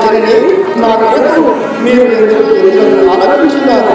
జనని నా కొరకు మీరు ఎందుకు ఎందుకు ఆలోచించున్నారు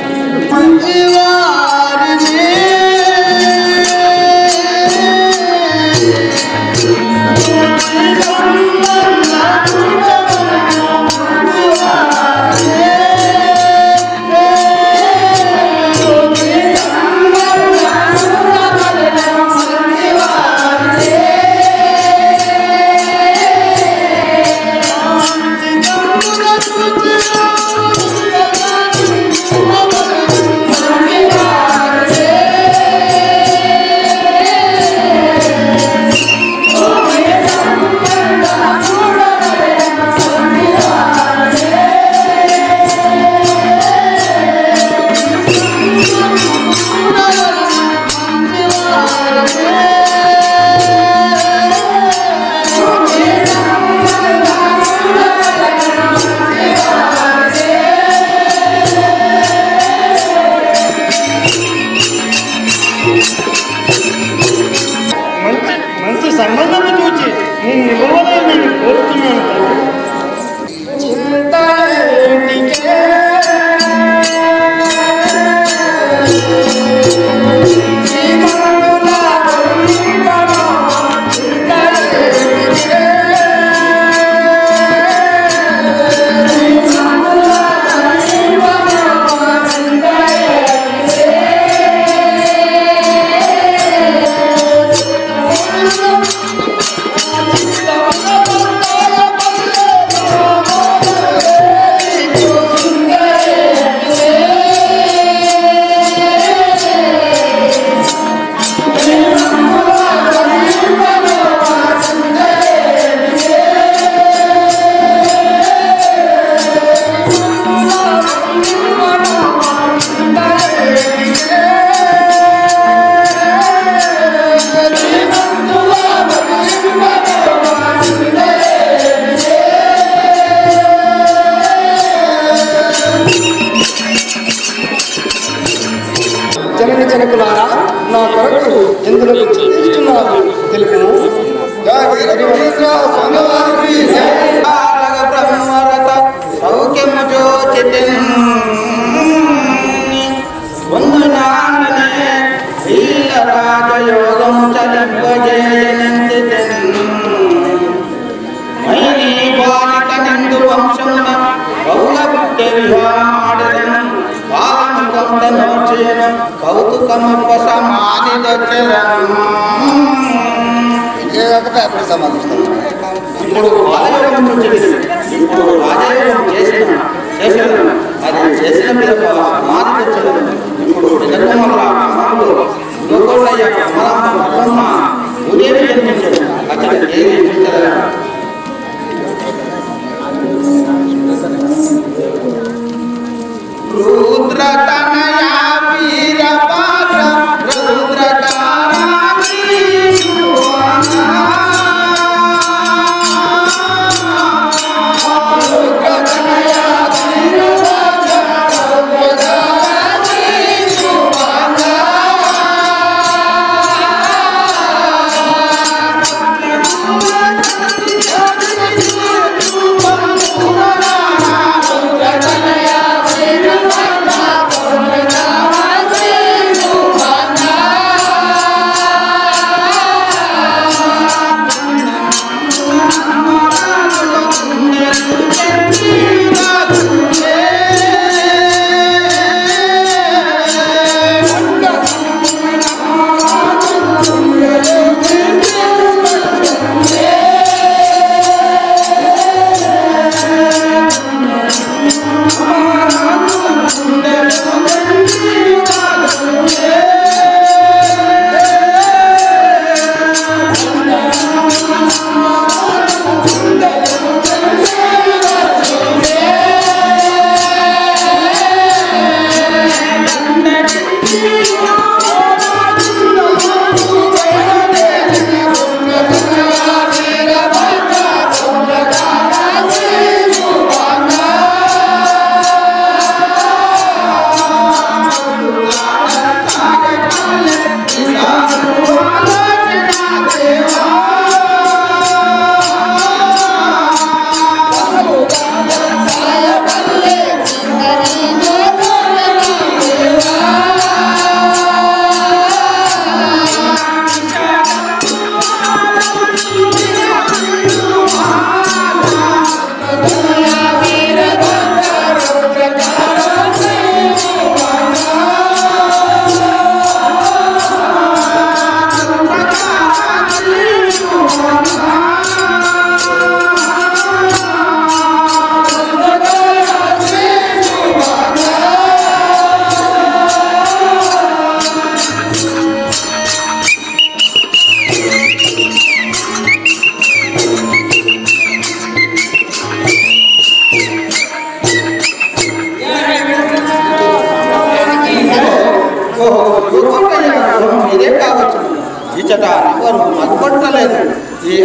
మంచి మంచి సంబంధం చూచి నేను ఇవ్వవాలని నేను కోరుతున్నాను తల్లి. జనని జనకులారా నా కొరకు ఎందుకు చింతిస్తున్నారు తెలుపును కౌతుకమప్ప సమాధి పేపర్ సంబంధిస్తాను ఇప్పుడు రాజయోగం నుంచి ఇప్పుడు రాజయోగం చేసిన చేసిన అది చేసిన పిదప సమాధి తెచ్చలేదు ఇప్పుడు జగన్మల్ల రాముడు గోకోళ్ళయ్య కమలమ్మ మల్లమ్మ ఉదయం జన్మించాడు అతడు ఏది జన్మించలేదు రుద్ర తనయా వీర పాట రుద్ర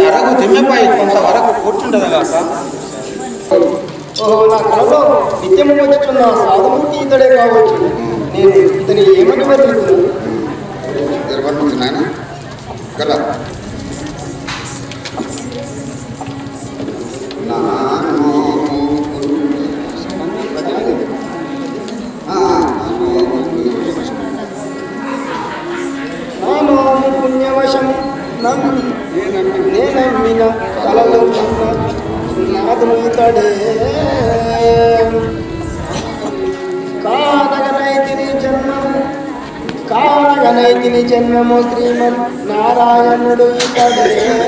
అరగు దిమ్మెపై కొంతవరకు కూర్చుండదగాక ఓహో నా కలలో నిత్యము వచ్చుతున్న సాధుమూర్తి ఇతడే కావచ్చు నేను ఇతని ఏమని వర్ణించును జరగబడుతుంది నాయన కదా నాను పుణ్యవశం నన్ను నేనమ్మిన కలలో నాదును ఇతడే కానగనైతిని జన్మము కానగనైతిని జన్మము శ్రీమన్ నారాయణుడు ఇతడే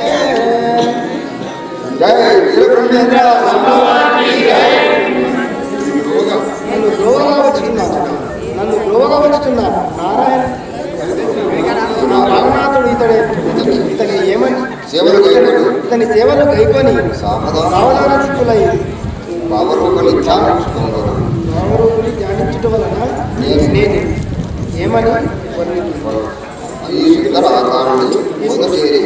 జై వీరబ్రహ్మేంద్ర నన్ను గ్రోవగా వచ్చుతున్నా నన్ను గ్రోవగా వచ్చుతున్నా నారాయణ నా రామనాథుడు ఇతడే ఇతని ఏమని సేవలు కైకొని ఇతని సేవలు గైకొని సావధాన సావధాన సిద్ధులై భావరూపని ధ్యానించుకోగలరు రామరూపుని ధ్యానించటం వలన నేను నేను ఏమని వర్ణించు ఈ సుందర ఆకారాన్ని మొదచేరి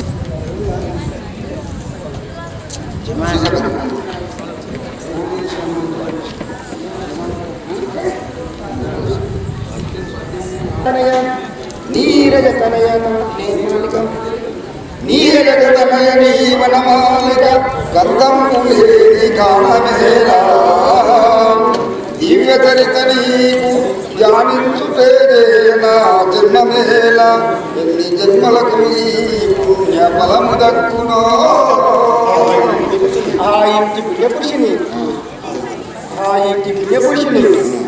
తనయ నీరజ తనయ నేమాలిక నీరజ తనయ నీవనమాలిక గంధం లేని కాణమేలా దివ్య చరిత నీకు ధ్యానించుటేనా జన్మమేళ ఎన్ని జన్మలకు ఈ పుణ్య ఫలము దక్కునో ఆ ఇంటి పుణ్యపురుషుని ఆ ఇంటి పుణ్యపురుషుని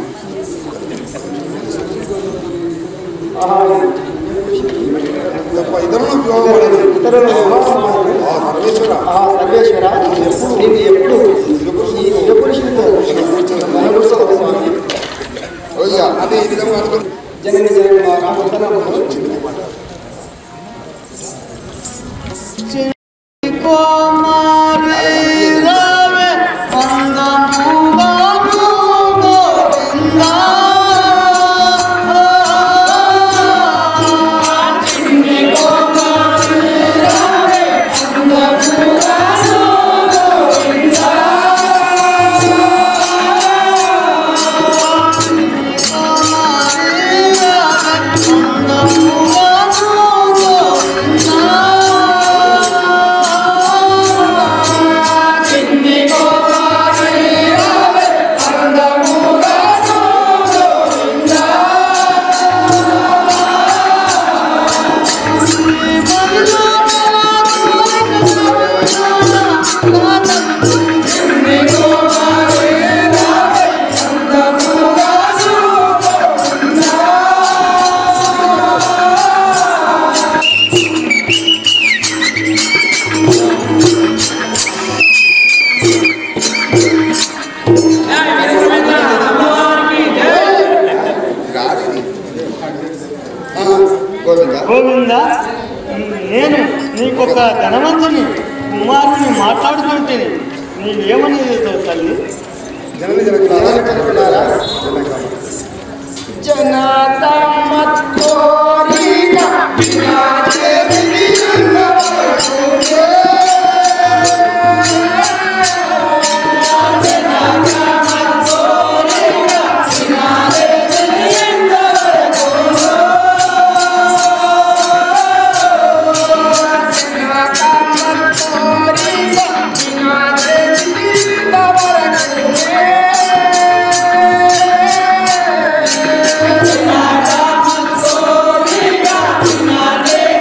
ఆ ఇంటి ఇతరులను ఇతరుల వివాహమాడు. ఆ సర్వేశ్వర నేను ఎప్పుడు ఈ పుణ్యపురుషునితో మనగుడుతావు స్వామి అదే విధంగా జనని జనని మా రామవందనములు. గోవింద గోవింద నేను నీకొక ధనవంతుని కుమారుని మాట్లాడుతుంటే నీవేమని తల్లి జనని జనకులారా Yeah.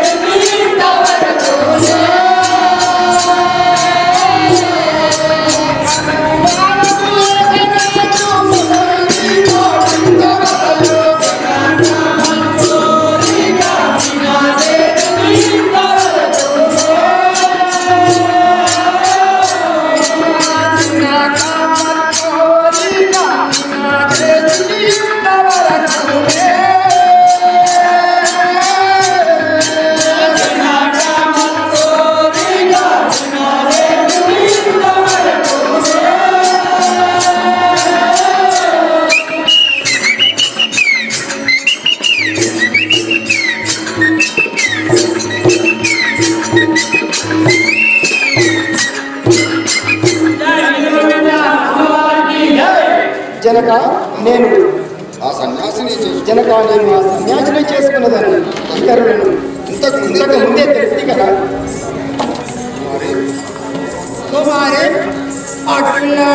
జనక నేను ఆ సన్యాసిని చేసు జనక నేను ఆ సన్యాసిని చేసుకున్నదని ఇతరులను ఇంతకు ముందే ఇంతకు ముందే తెలిసి కదా మరి కుమారి అట్లా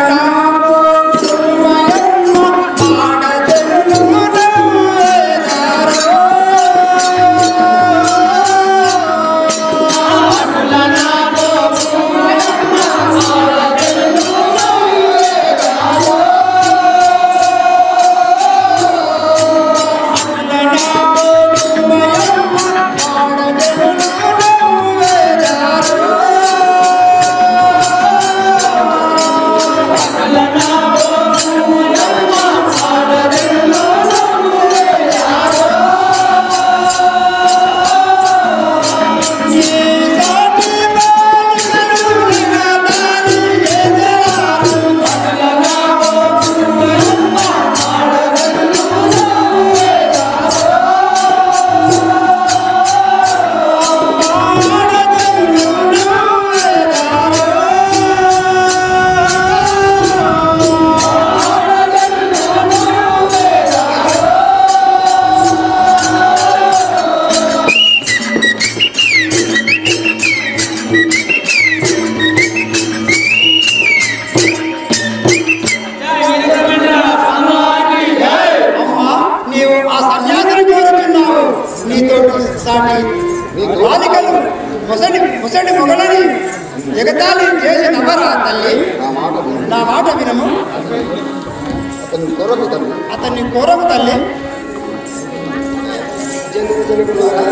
అమ్మా నీవు ఆ సన్యాసిని కోరుతున్నావు నీతో సాటి బాలికలు ముసలి ముసలి మొగలని ఎగతాళి చేసి నవ్వరా తల్లి నా మాట విను నా మాట వినము అతని కొరకు తల్లి అతన్ని కోరము తల్లి జనక జనకులారా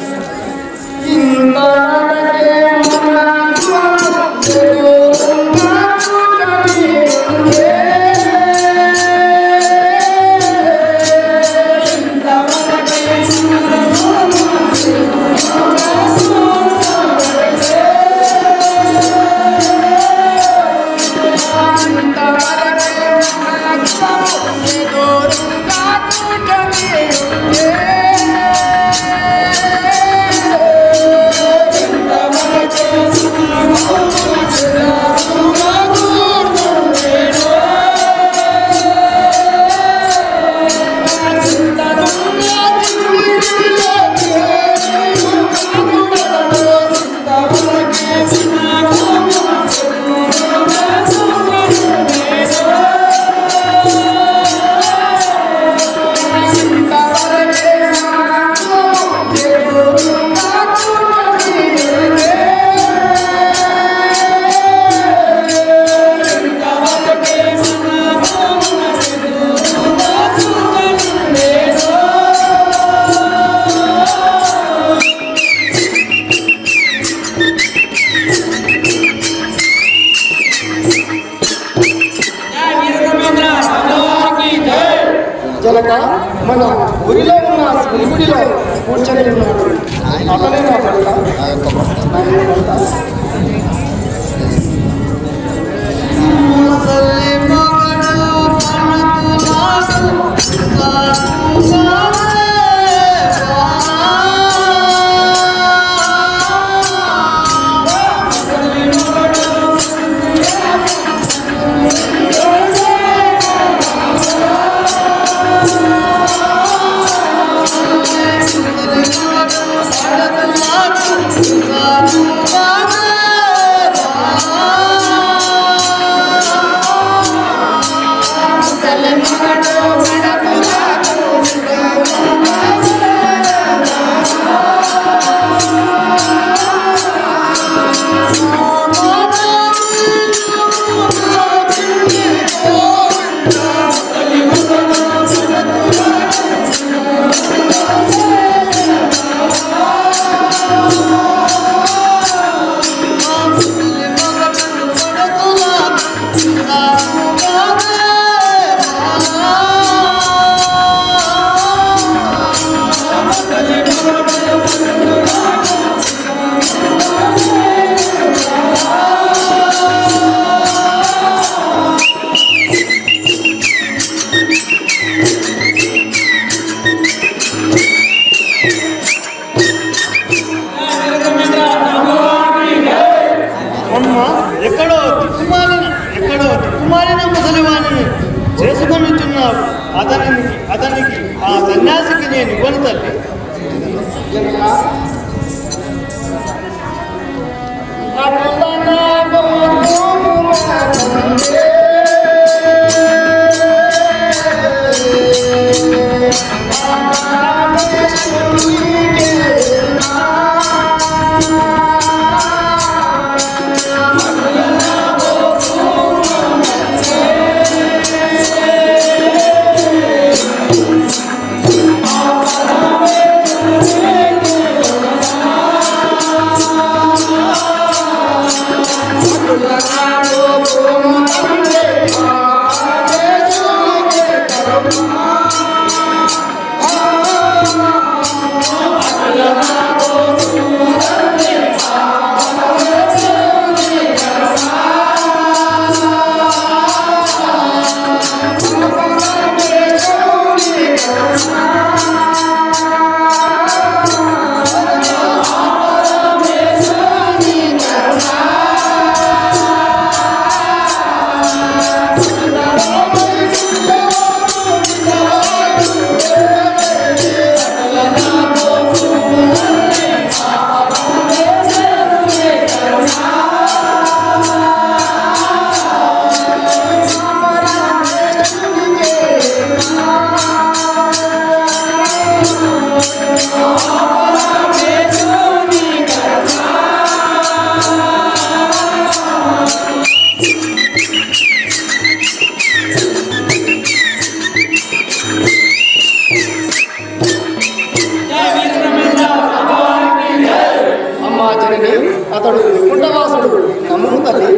జనక మన ఊరిలో ఉన్న శివుడిలో కూర్చొని ఉన్నాడు అతనే నా భర్త నా యొక్క భర్త నా యొక్క భర్త అమ్మ ఎక్కడో దిక్కుమాలిన ఎక్కడో దిక్కుమాలిన ముసలివాణిని చేసుకొనిచున్నావు అతనికి అతనికి ఆ సన్యాసికి నేను ఇవ్వను తల్లి జనక అమ్మా జనని అతడు కుండవాసుడు నమ్ము తల్లి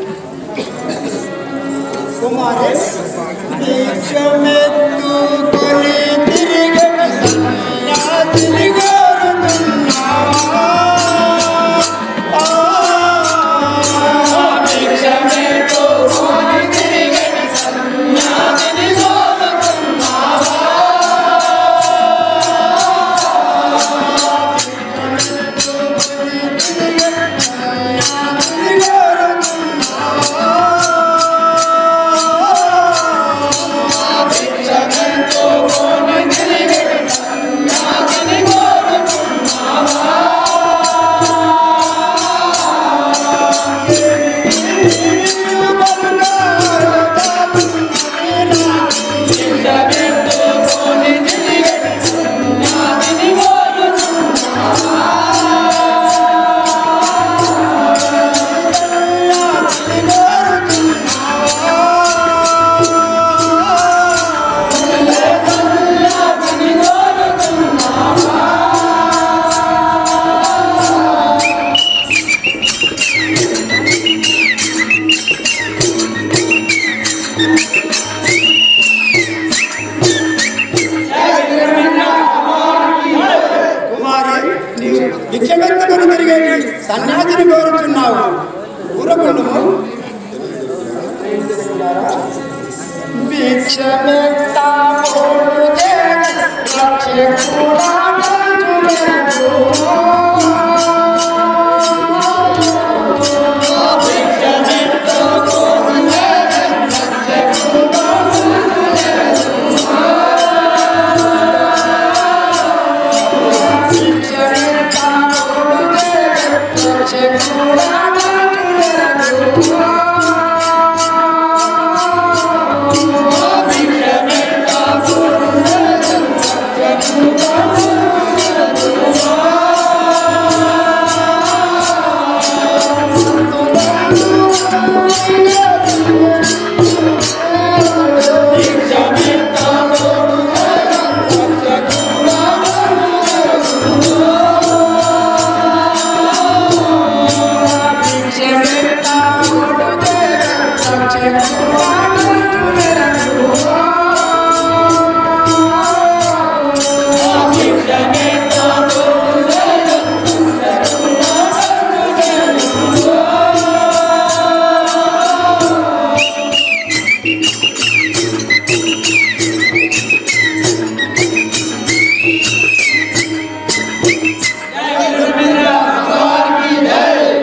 కుమారే దీక్షమెత్తుకొని తిరిగట సన్యాసిని కోరుతున్నావా? ఆ, దీక్షమెత్తుకొని తిరిగట సన్యాసిని కోరుతున్నావా? కుమారి నీవు భిక్షమెత్తుకుని తిరిగేటి సన్యాసిని కోరుతున్నావు ఊరకుండుము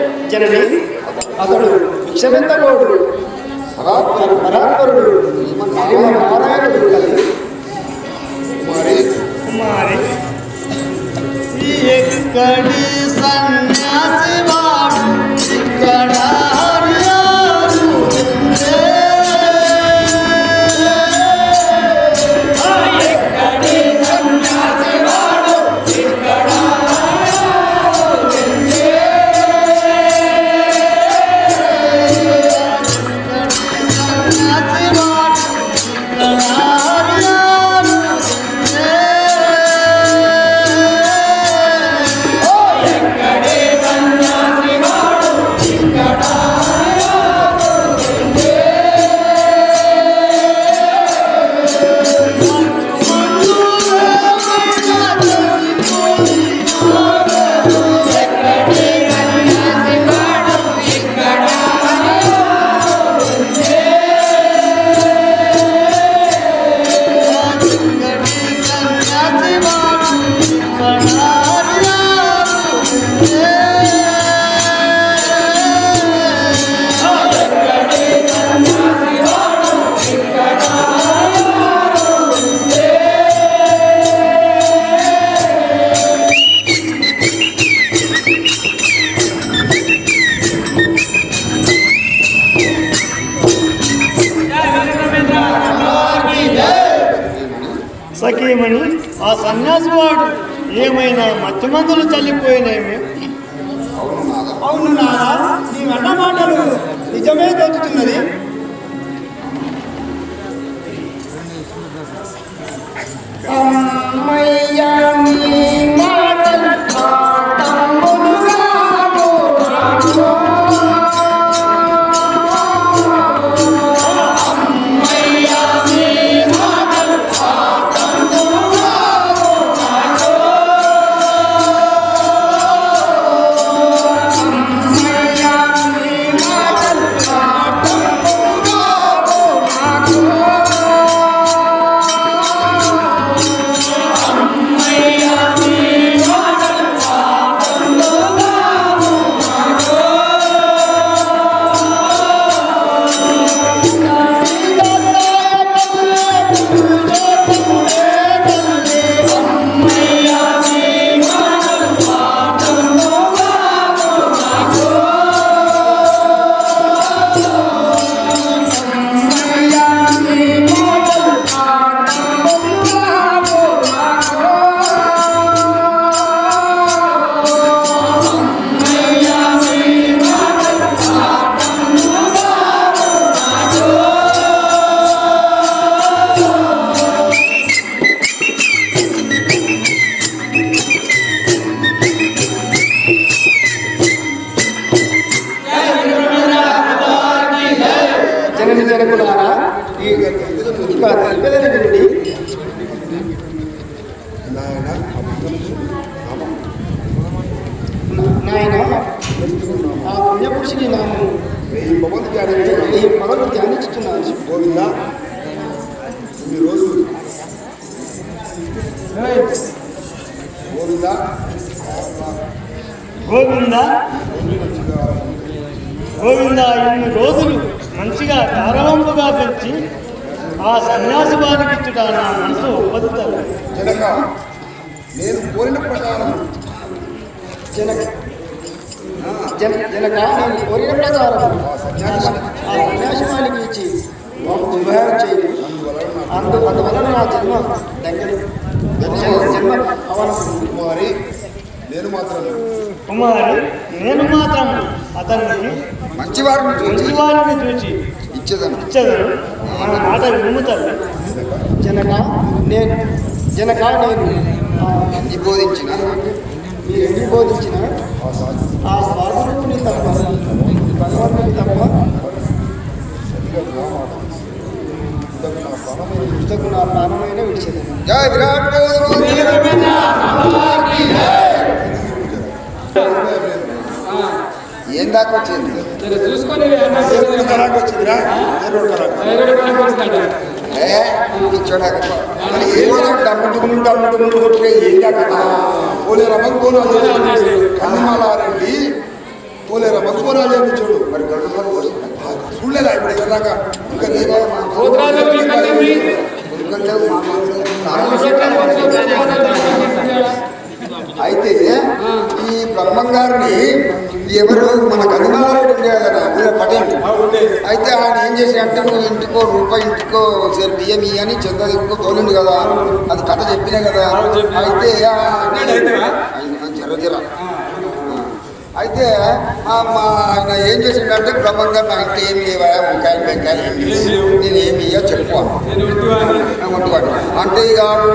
జనని అతడు భిక్షమెత్తబోడు పరాత్పరుడు శ్రీమన్నారాయణుడు తల్లి కుమారి కుమారి ఎక్కడి సన్యాసి వాడు ఇక్కడ హరియాడు సన్యాసి వాడు ఇక్కడ హరియాడు సఖీమణి ఆ సన్యాసి వాడు ఏమైనా మత్తు మందులు చల్లిపోయినేమి అవును నాన్న నీ అన్న మాటలు నిజమే తోచుతున్నది అమ్మయ్యా నీ మాటలు మాటములుగా జనని జనకులారా ఈ ఇక తెలిపేదని వినుడి నాయన నాయన ఆ పుణ్యపురుషుని నామం వెయ్యి పవన్ ధ్యానించు ఈ పగలు ధ్యానించుతున్నాను గోవింద ఇన్ని రోజులు గోవింద గోవింద గోవింద ఇన్ని రోజులు మంచిగా గారవంపుగా పెంచి ఆ సన్యాసి వారికి ఇచ్చుట నా మనసు ఒప్పదుతారు జనక నేను కోరిన ప్రకారం జనక జన జనక నేను కోరిన ప్రకారం ఆ సన్యాసి ఆ సన్యాసివానికి ఇచ్చి వివాహం చేయి అందు అందువలన నా జన్మ దగ్గర జన్మ- జన్మ అవనం కుమారి నేను మాత్రం కుమారి నేను మాత్రం అతన్ని మంచివారిని మంచి వారిని చూచి ఇచ్చేదను ఇచ్చదరు మన మాట విముతారు జనక నేను జనక నేను ఆ, ఎన్ని బోధించిన మీరు ఎన్ని బోధించిన ఆ సాధు ఆ స్వార్థుని తప్ప భగవంతుని తప్ప సరిగా వినమాట. ఇంతకు నా ప్రాణమైన ఇంతకు నా ప్రాణమైన విడిచేది జై విరాట్ కోహ్లీ. ఏం దాకా వచ్చింది దేవుడి కరాకు వచ్చిందిరా దేవుడి కరాకు. ఏ, పిచ్చోడాక. మరి ఏదో డబ్బు డుమ్ము డబ్బు డుమ్ము కొట్టుకే ఏం దాకా పోలేరమ్మ కోనాలు కన్నమాలారెడ్డి పోలేరమ్మ కోనాలు చూడు మరి గడుపు చూడలేదా ఇప్పుడు ఎవరిదాకా ఇంకా నీవే మా పోతురాజులు మీ కంటే మీ కొంచెం మా అయితే ఈ బ్రహ్మం గారిని ఎవరు మన కదిమారెడ్డి ఉండే కదా వీళ్ళ పటేల్ అయితే ఆయన ఏం చేసి అంటే నువ్వు ఇంటికో రూపాయి ఇంటికో సేరు బియ్యం ఇయ్యి అని చంద్ర ఇంకో తోలిండు కదా అది కథ చెప్పినా కదా అయితే ఆయన జర జర అయితే ఆ మా ఆయన ఏం చేసిండంటే బ్రహ్మం గారు నా ఇంట్లో ఏం లేవా వంకాయలు బెంకాయలు ఏం లేవు. నేను ఏమి ఇయ్యో చెప్పు అన్నాడు. వంటివాడు అంటే ఇక వాడు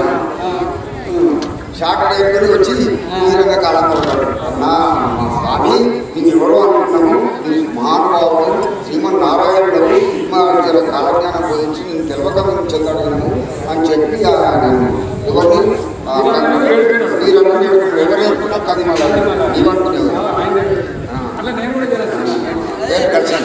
షార్ట్ వేసుకొని వచ్చి ఈ రంగ కాలం పడతాడు అన్నా మా స్వామి నీకు ఎవరో అనుకుంటున్నాము నీకు మహానుభావుడు శ్రీమన్ నారాయణుడు మా జర కాలజ్ఞానం బోధించి నేను తెలవక మేము చెందాడము అని చెప్పి ఆ నేను ఎవరిని ఆ మీరు అనుకునేవాడు ఎవరు అనుకున్నా కది మళ్ళీ నీవనుకునేవాడు అట్లా నేను కూడా చేస్తాను నేను కలిసాను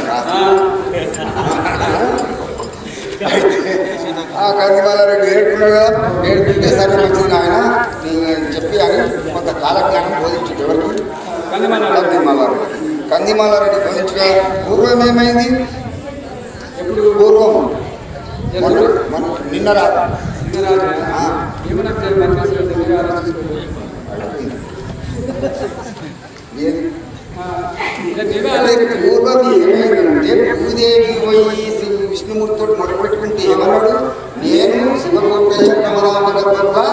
ఆ కందిమాలారెడ్డి ఏడుకున్నాడు కదా ఏడుకుంటే సరే మంచిది ఆయన నేను చెప్పి అని కొంత కాలజ్ఞానం బోధించాడు ఎవరికి కందిమాలారెడ్డి కందిమాలారెడ్డి బోధించిన పూర్వం ఏమైంది ఎప్పుడు పూర్వం మొన్న- మొన్న నిన్న రాదు ఆ, ఏమన్నా పనిచేసిన దగ్గర ఆలోచించుకోండి ఏది? ఇక నీవే అదే పూర్వం ఏమైందంటే భూదేవి పోయి శ్రీ విష్ణుమూర్తితో మొదలుపెట్టుకుంటే ఏమన్నాడు నేను శివకోటయ్య ప్రమదామ గర్భంగా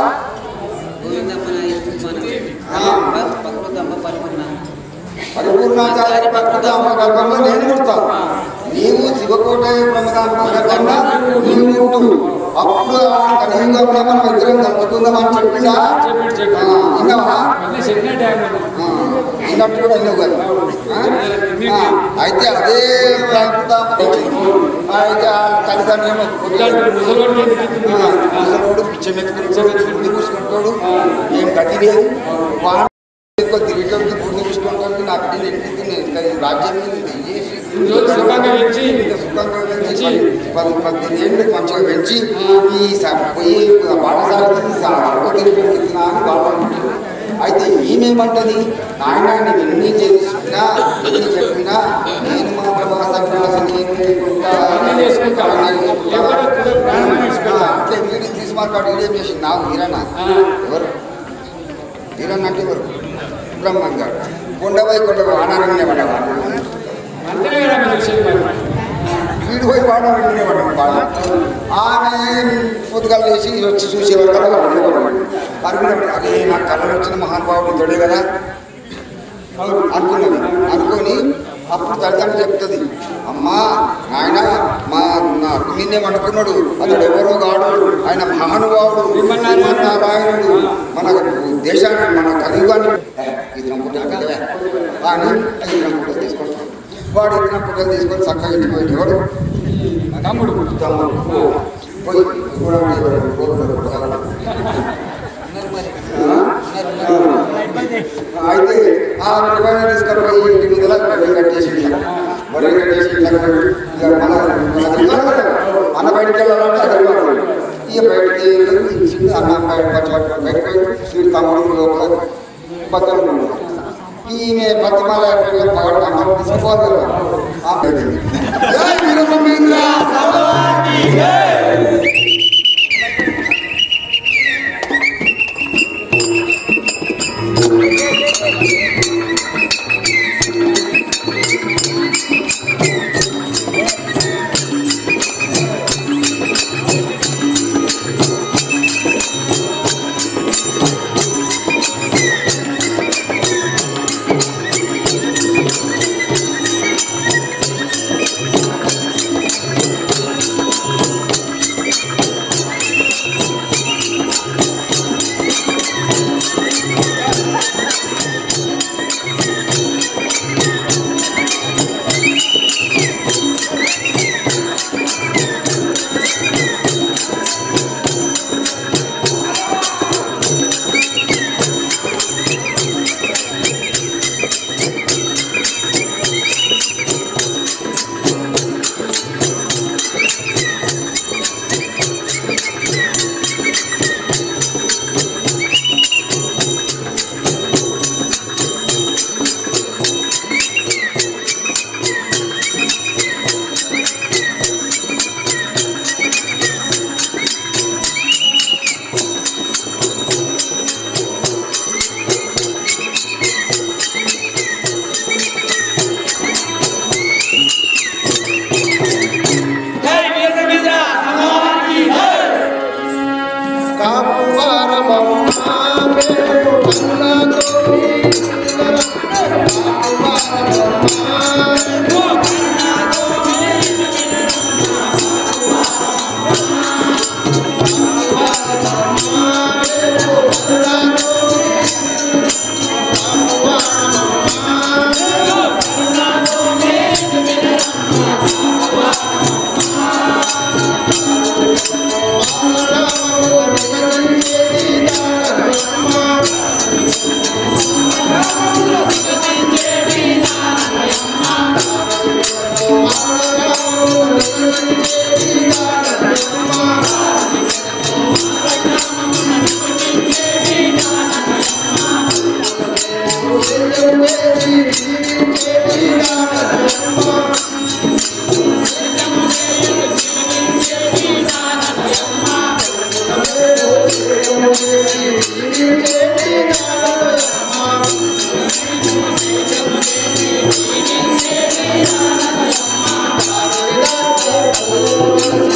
పరిపూర్ణాచార్య ప్రకృతామ గర్భంలో నేను పుడతాను నీవు శివకోటయ్య ప్రమదామ గర్భంగా నీవు పుట్టు అప్పుడు ఆ కలియుగంలో మనం ఇద్దరం కలుసుకుందాం అని చెప్పిందా ఆ, విన్నావా అన్నీ చెప్పిన టైం ఆ, విన్నట్టు కూడా విన్నావు కదా ఆ? ఆ, అయితే అదే ప్రకృతామ అయితే ఆ తల్లిదండ్రులు ముసలోడు ముసలోడు పిచ్చమెత్తుకుని గుడ్డి పూసుకుంటాడు ఏం గతి లేదు వాడు ఎక్కువ తిరిగేటోడికి గుడ్డి పూసుకుంటాడు నాకు నేను ఎక్కింది నేను ఇంకా ఈ రాజ్యం మీద ఇది చేసి రోజు సుఖంగా పెంచి ఇంకా సుఖంగా పెంచి పది పద్దెనిమిది ఏళ్ళు మంచిగా పెంచి ఈ స- పోయి పాఠశాలకి తిరుగుతున్నా అని బాగుంటుంది అయితే ఈమెమంటది నాయన నేను ఎన్ని చేసుకున్నా ఎన్ని చెప్పినా నేను మాత్రం ఆ సన్యాసం నేను లేకుండా అన్నీ చేసుకుంటా. అన్నీ చేసుకుంటా. ఎవరో ఒకరు ప్రాణం తీసుకుంటా. అంటే వీడిని తీసి మాట్లాడి వీడేం చేసి నాకు వీరన్న ఎవరు వీరన్న అంటే ఎవరు బ్రహ్మం గారు కొండపై కొండ వానారణ్య పడ్డవాడు అంతనే కదా మీరు చూసేది మరి వీడు పోయి వానారణ్య పడ్డాడు బాగా ఆమె పొద్దుగాల లేచి వచ్చి చూసేవారు కదా అరుగునప్పుడు అరే నాకు కళ్ళకు వచ్చిన మహానుభావుడు తోడే కదా అనుకున్నది అనుకొని అప్పుడు తల్లిదండ్రులు చెప్తుంది అమ్మా నాయన మా నా నిన్నేమనుకున్నాడు అతడు ఎవరో కాడు ఆయన మహానుభావుడు శ్రీమన్నారాయణుడు మన దేశాన్ని మన కలియుగాన్ని ఇతరం పుట్టలు పెద్దవే అని ఇతరం పుట్టలు తీసుకొస్తాడు వాడు ఇతరం పుట్టలు తీసుకొని చక్కగా ఇంటికి ఎవడు తమ్ముడు తమ్ముడు పోయి చూడండి ఎవరు కోరుతారు పుట్టలు. అయితే ఆ నిర్వహణ తీసుకొని ఇంటి ముందర వరి కట్టేసి వరి కట్టేసి ఇట్లా ఇక మన మన మన బయటికి వెళ్ళాలంటే అది ఇవ్వాలి. ఇక బయటికి చిన్న అన్నం బయట పచ్చడి బయటకు వీడు తమ్ముడు లోపల బద్దలు ఉన్నాడు. ఈమె బతిమాల పగడ అన్నం తీసుకోవాలి కదా. ఆ బయటికి. జై వీరబ్రహ్మేంద్ర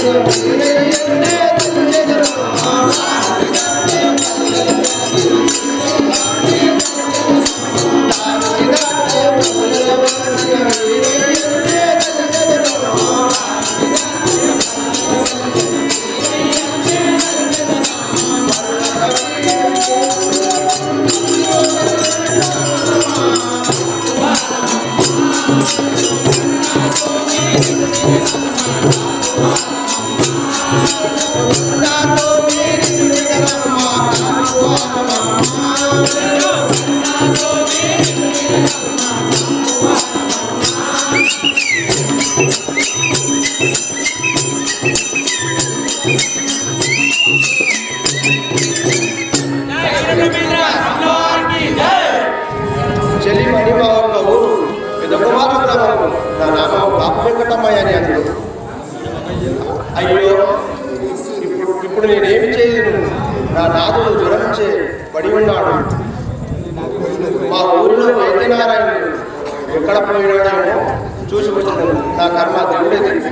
చెల్లి మణిమ ఒక ఊరు పెద్ద కుమార గ్రామం నా నామం బాపు వెంకటమ్మయ్య అని అన్నాడు అయ్యో ఇప్పుడు ఇప్పుడు నేనేమి చేయను నా నాదుడు జ్వరం చే పడి ఉన్నాడు మా ఊరిలో వైద్యనారాయణుడు ఎక్కడ పోయినాడేమో చూసి వచ్చాను నా కర్మ దేవుడే తెలుసు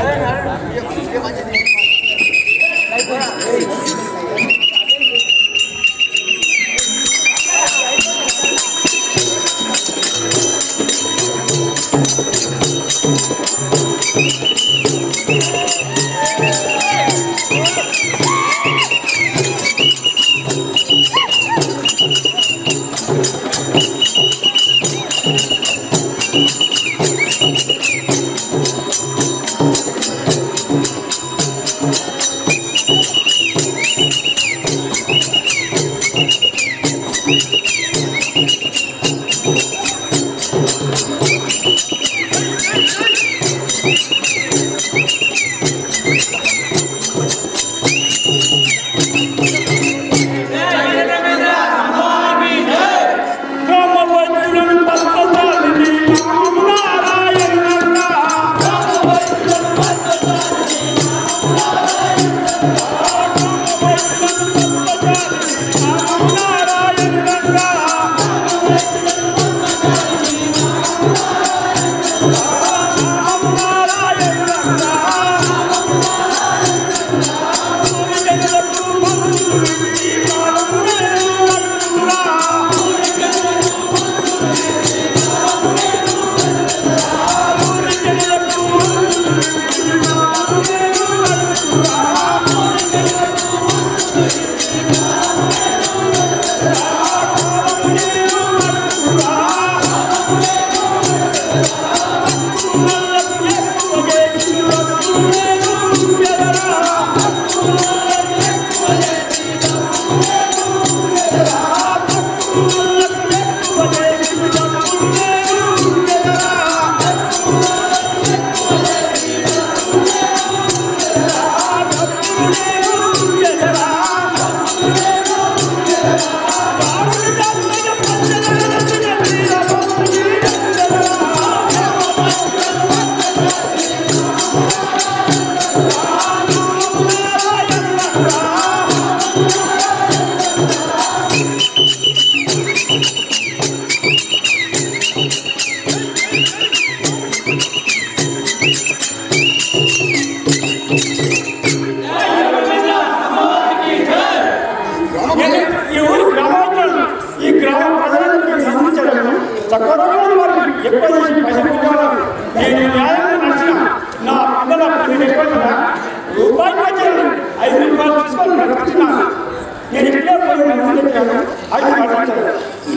ఈ ఊరి గ్రామాంతరం ఈ గ్రామ ప్రజలకు సంబంధించడం చక్కదనం వారికి ఎక్కువ చేసి పసిపోతాను నేను న్యాయంగా నడిచిన నా పిల్లల నేను ఎక్కువ రూపాయి వచ్చాను ఐదు రూపాయలు తీసుకొని నడిచినాను నేను ఇట్లే పోయి మంచి తెచ్చాను ఐదు పట్టించాను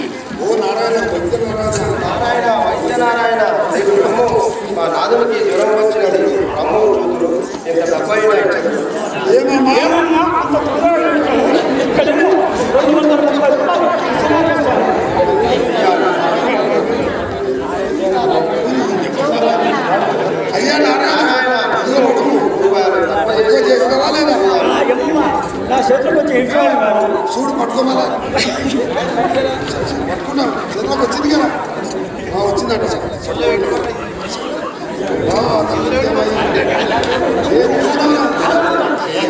ఓ నారాయణ భక్తి నారాయణ నారాయణ వైద్యనారాయణ నీకు నమ్ము మా నాదుడికి జ్వరం వచ్చినది అమ్మో చూతురు ఇంత డబ్బైనా ఇచ్చదు ఏమమ్మా ఏమన్నా అంత తొందరగా చేశాను. ఇక్కడేమో రెండు వందల ముప్పై రూపాయలు ఇచ్చినా చేశాను. అయ్యా నారాయణ నారాయణ ఇదిగో పట్టుకో. రూపాయలు తక్కువ ఎక్కువ చేసి చేస్తావా లేదా ఆ, ఏమమ్మా నా చేతిలోకి వచ్చి ఇచ్చేవాడు కాదు చూడు పట్టుకోమలా పట్టుకున్నావు చదువుకు వచ్చింది కదా ఆ, వచ్చిందట ఆ, తల్లి ఏమయ్యింది? ఏం చేస్తున్నావు?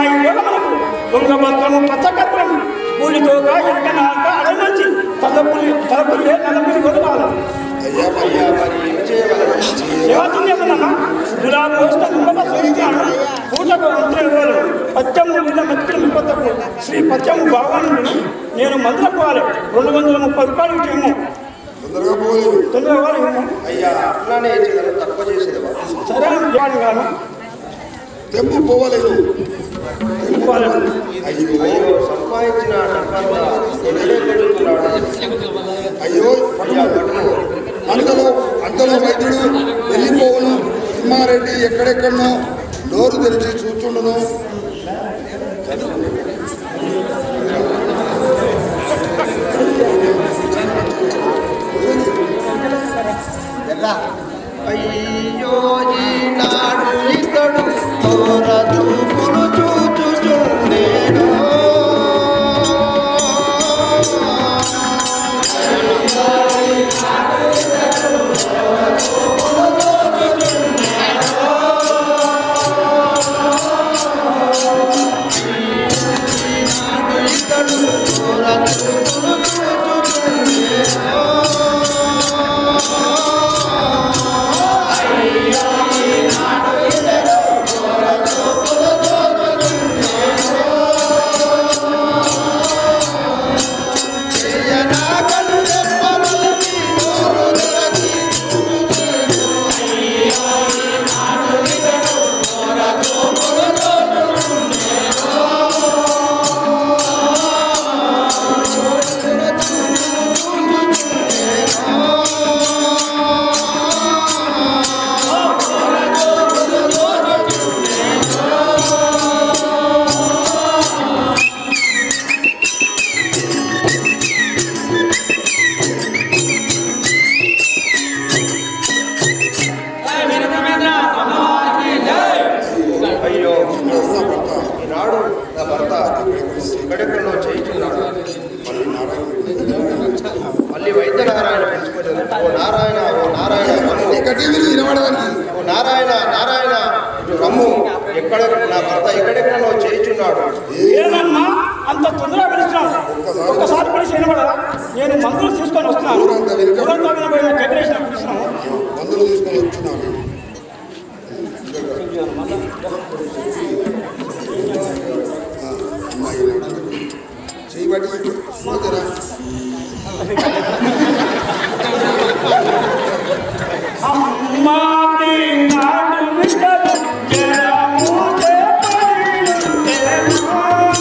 ఈ యోగములకు దొంగభద్రము పచ్చకర్పం పూలితోగా ఎరకనాక అడమంచి తలపులి తలపులి నలపులి కొడవాలి అయ్యా మరి అయ్యా మరి ఏమి చేయగలరు శివాజీయమన్న గులాబీ వస్త కుంభక సంస్థానం పూజకు మంత్రులు పచ్చము నిన్న మెత్తులు ముప్పత్తకు శ్రీ పచ్చము భగవానుడు నేను మందులకు పోవాలి రెండు వందల ముప్పై రూపాయలు ఇటు ఇమ్ము తొందరగా పోలేదు తొందరగా పోవాలి ఇమ్ము అయ్యా అట్లానే చేయగలరు తక్కువ చేసేదవా సరే అని చెప్పాను గాను తెంపు పోవలేదు ఇవ్వాలి అయ్యో అయ్యో సంపాదించిన డబ్బంతా ఎన్నడే కొడుతున్నాడు అయ్యో అయ్యా పట్టుకో అంతలో అంతలో వైద్యుడు వెళ్ళిపోవును తిమ్మారెడ్డి ఎక్కడెక్కడనో నోరు తెరిచి చూస్తుండను అయ్యో ఈనాడు ఇతడు తోర చూపులు చూచుచుండేను ఇతడు తోర చూపులు చూచుచుండేను అయ్యో ఈనాడు నా భర్త ఎక్కడెక్కడో చేయించున్నాడు మళ్ళీ వైద్య నారాయణ పిలుచుకోలేదు ఓ నారాయణ ఓ నారాయణ రమ్ము గట్టి విని వినబడడానికి ఓ నారాయణ నారాయణ ఇటు రమ్ము ఎక్కడ నా భర్త ఎక్కడెక్కడో చేయించున్నాడు ఏమమ్మా అంత తొందరగా పిలుస్తున్నావు ఒక్కసారి పిలిచి వినబడరా నేను మందులు తీసుకొని వస్తున్నాను ఊరంతా వెనుక- ఊరంతా వినబడిన డెకరేషన్ పిలుస్తున్నాము మందులు తీసుకొని వచ్చినాను ఆ, అమ్మాయి చేయబట్టి పోతరా అమ్మాది నాడు విట్టలు జలము చేపడియుండెను.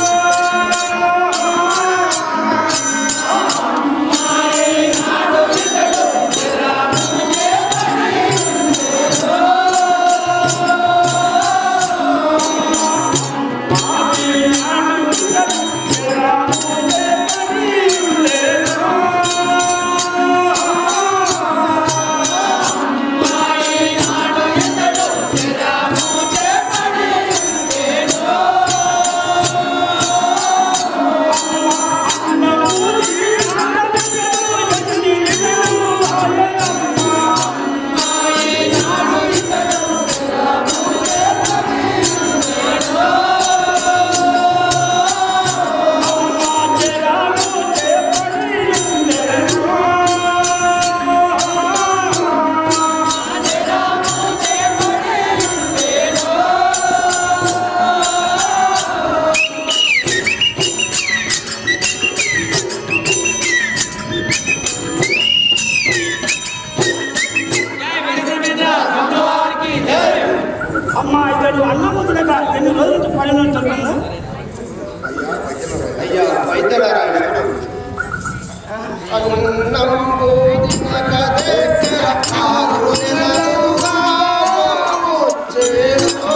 అమ్మా ఇతడు అన్నము తినక ఎన్ని రోజులు పడిన చెప్పండి అయ్యా వైద్య నారాయణ అన్నంబు తినక దగ్గర ఆరు నెలలుగా వచ్చేను.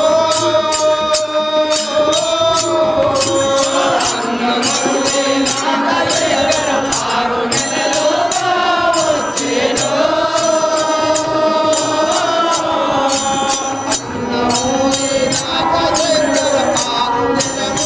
అన్నము తినక దగ్గర ఆరు నెలలుగా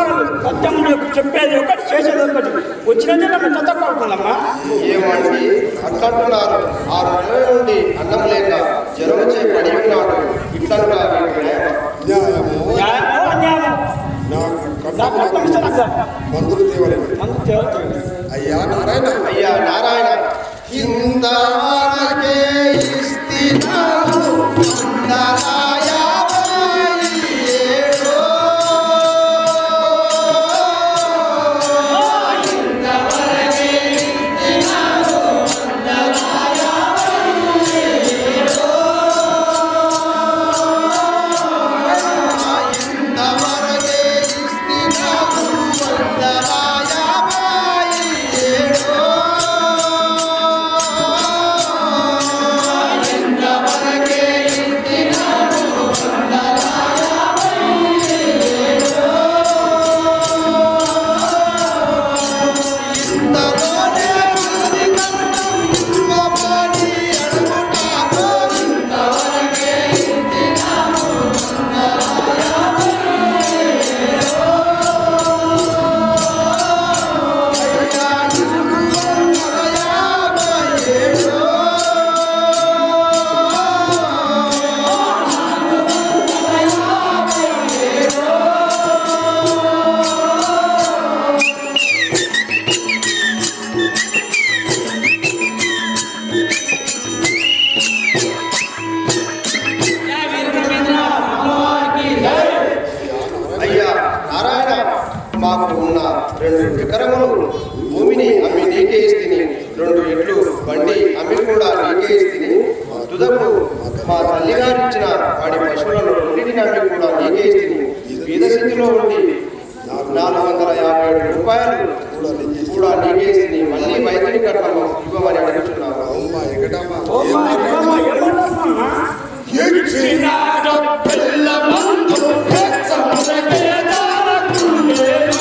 కుమారులు సత్యములకు చెప్పేది ఒకటి చేసేది ఒకటి వచ్చినందుకు నన్ను చత్తపడుతుందమ్మా ఏమండి అట్లంటున్నారు ఆరు నెలల నుండి అన్నం లేక జ్వరం చే పడి ఉన్నాడు ఇట్లంటా మీకు న్యాయమా? న్యాయము న్యాయమో అన్యాయమో నాకు నాకు కట్టం కట్టం ఇస్తాను సార్ మందులు తేవలేదు మందు తేవట్లేదు అయ్యా నారాయణ అయ్యా నారాయణ ఇంతవరకే ఇస్తినాము వందనాయాభై ఏడో. ఇంతవరకే ఇస్తినాము వందనాయాభై ఏడో. ఇంతలోనే గురి కట్టం ఇంకొకటి అడుగుతామో. ఇంతవరకే ఇస్తినాము అయ్యా నారాయణ మాకు ఉన్న రెండు ఎకరములు భూమిని అమ్మి నీకే ఇస్తిని రెండు ఎడ్లు బండి అమ్మి కూడా నీకే ఇస్తిని తుదకు మా తల్లిగారు ఇచ్చిన వాడి పశువులను రెండింటిని అమ్మి కూడా నీకే ఇస్తిని పేద స్థితిలో ఉండి నాలుగు వందల యాభై ఏడు రూపాయలు కూడా నీకే ఇస్తిని మళ్ళీ వైద్యుని కట్టము ఇవ్వమని అడుగుతున్నాము అమ్మా ఎగటమ్మా ఓ మా అమ్మా, ఏమంటున్నావమ్మా? చిన్నాడు పిల్ల మందు హెచ్చములకే దారకుండేను.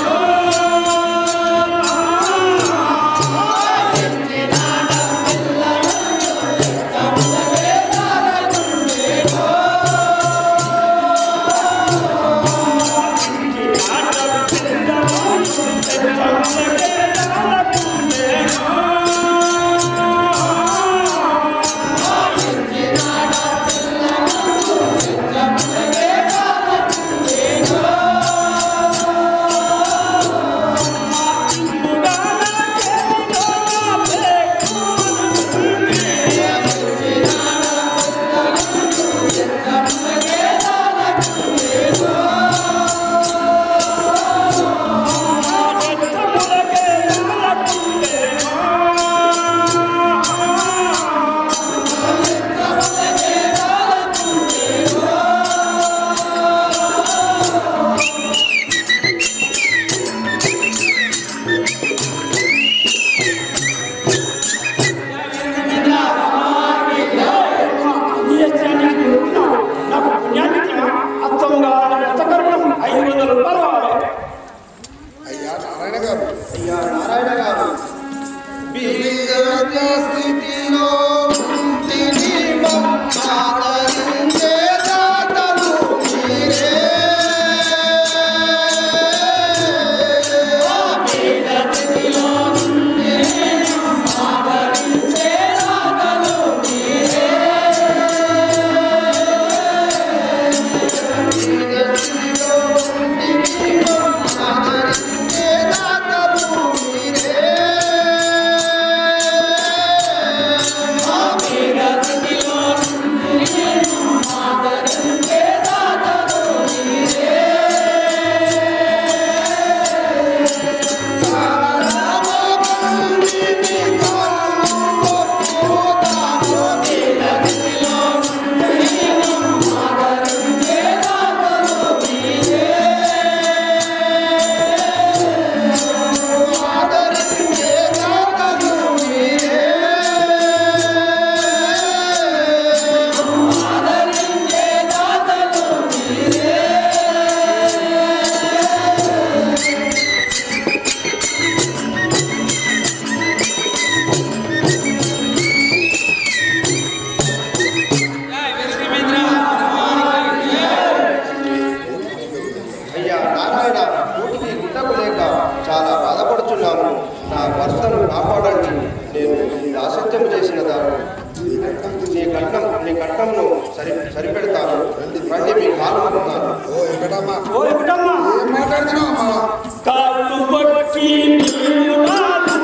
నా భర్తను కాపాడండి నేను ఈ అసత్యం చేసిన దాన్ని నీ కట్నం నీ కట్నంను సరి సరిపెడతాను రండి మీ కాలు మొక్కుతాను ఓ ఎక్కడమ్మా ఓ వెంకటమ్మ ఏం మాట్లాడుతున్నావు అమ్మా కాళ్ళు పట్టి నీవు నాదు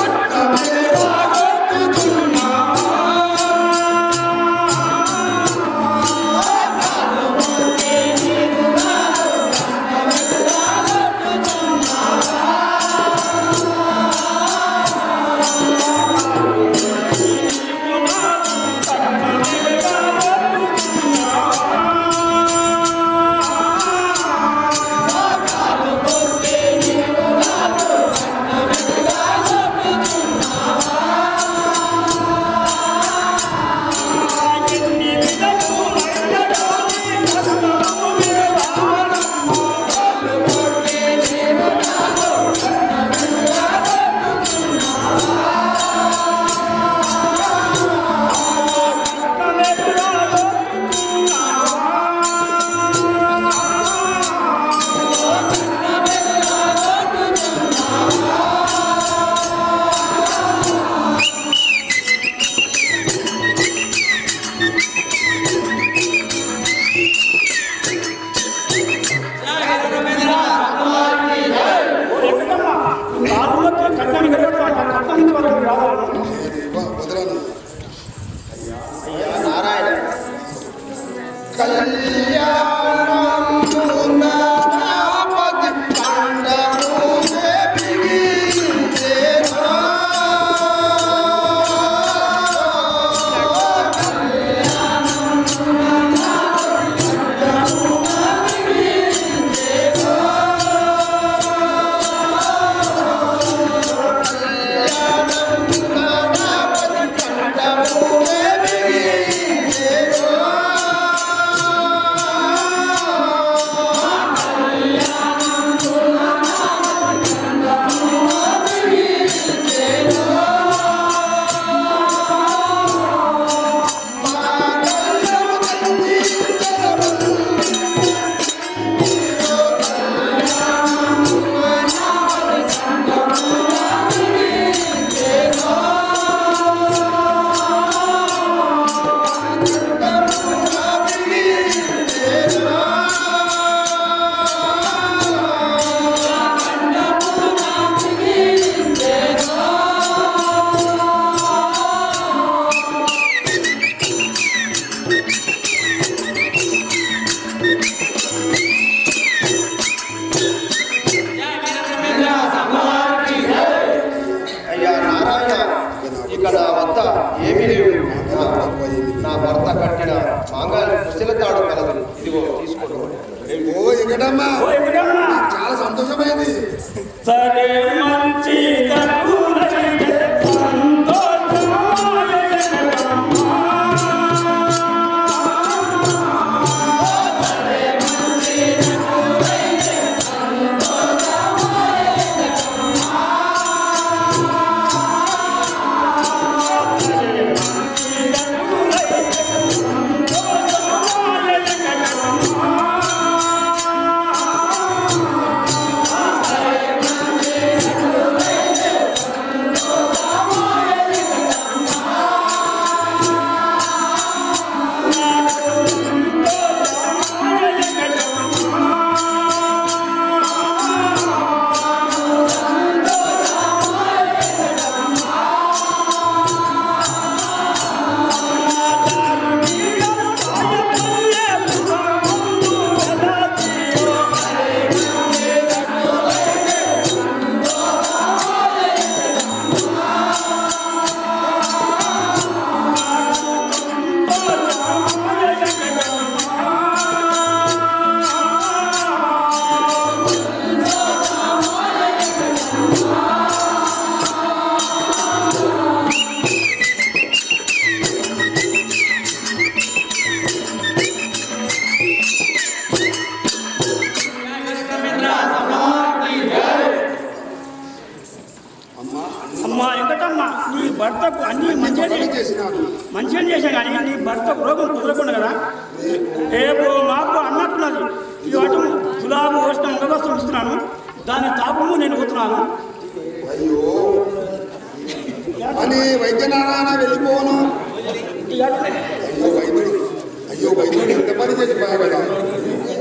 కట్టానికి కట్టానికి వరకు రావాలి వదలను అయ్యా నారాయణ అయ్యా నారాయణ ఇక నా వద్ద ఏమీ లేవు నా- నా భర్త కట్టిన మాంగాలి పుస్తల తాడు కలదు ఇదిగో తీసుకోండి ఓ ఎక్కడమ్మా ఓ వెంకటమ్మ చాలా సంతోషమైంది సరే మంచి తగులైతే సంతోషమాయ వెంకటమ్మ. అమ్మా వెంకటమ్మ నీ భర్తకు అన్ని మంచిగా పని చేసి చేసినాడు మంచిగా చేసా కానీ నీ భర్తకు రోగం కుదరకుండా కదా రేపు మాకు అన్నట్టున్నది ఈ అటు సులాభు వచ్చిన అంగవస్త్రం ఇస్తున్నాను దాని తాపము నేను పోతున్నాను అయ్యో వైద్యనారాయణ వెళ్ళిపోను అయ్యో వైద్యుడు అయ్యో వైద్యుడు ఎంత పని చేసిపోయా కదా